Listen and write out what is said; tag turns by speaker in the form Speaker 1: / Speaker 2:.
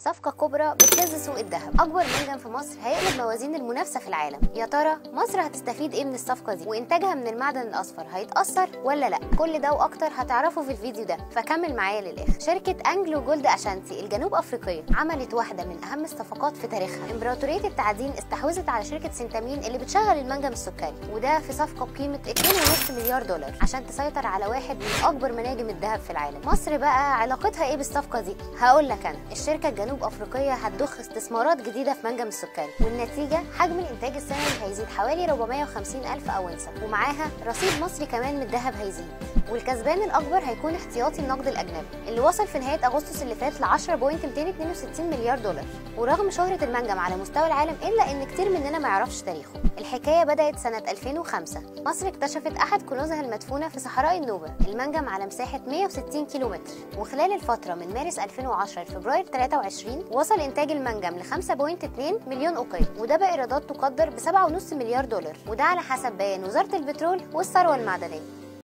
Speaker 1: صفقة كبرى بتهز سوق الذهب أكبر منجم في مصر هيقلب موازين المنافسة في العالم يا ترى مصر هتستفيد إيه من الصفقة دي وإنتاجها من المعدن الأصفر هيتأثر ولا لأ كل ده وأكتر هتعرفوا في الفيديو ده فكمل معايا للآخر شركة أنجلو جولد أشانتي الجنوب أفريقية عملت واحدة من أهم الصفقات في تاريخها إمبراطورية التعدين استحوذت على شركة سنتامين اللي بتشغل المنجم السكري وده في صفقة بقيمة 2.5 مليار دولار عشان تسيطر على واحد من أكبر مناجم الذهب في العالم مصر بقى علاقتها إيه بالصفقة دي هقول لك أنا الشركة الجنوب أفريقية هتضخ استثمارات جديدة في منجم السكري والنتيجة حجم الإنتاج السنوي هيزيد حوالي 450 ألف أونصة ومعاها رصيد مصري كمان من الذهب هيزيد والكسبان الأكبر هيكون احتياطي النقد الأجنبي اللي وصل في نهاية أغسطس اللي فات ل 10.262 مليار دولار ورغم شهرة المنجم على مستوى العالم إلا إن كتير مننا ما يعرفش تاريخه الحكاية بدأت سنة 2005 مصر اكتشفت أحد كنوزها المدفونة في صحراء النوبة المنجم على مساحة 160 كيلومتر وخلال الفترة من مارس 2010 لفبراير 23 وصل إنتاج المنجم ل 5.2 مليون أوقية وده بإيرادات تقدر ب 7.5 مليار دولار وده على حسب بيان وزارة البترول والثروة المعدنية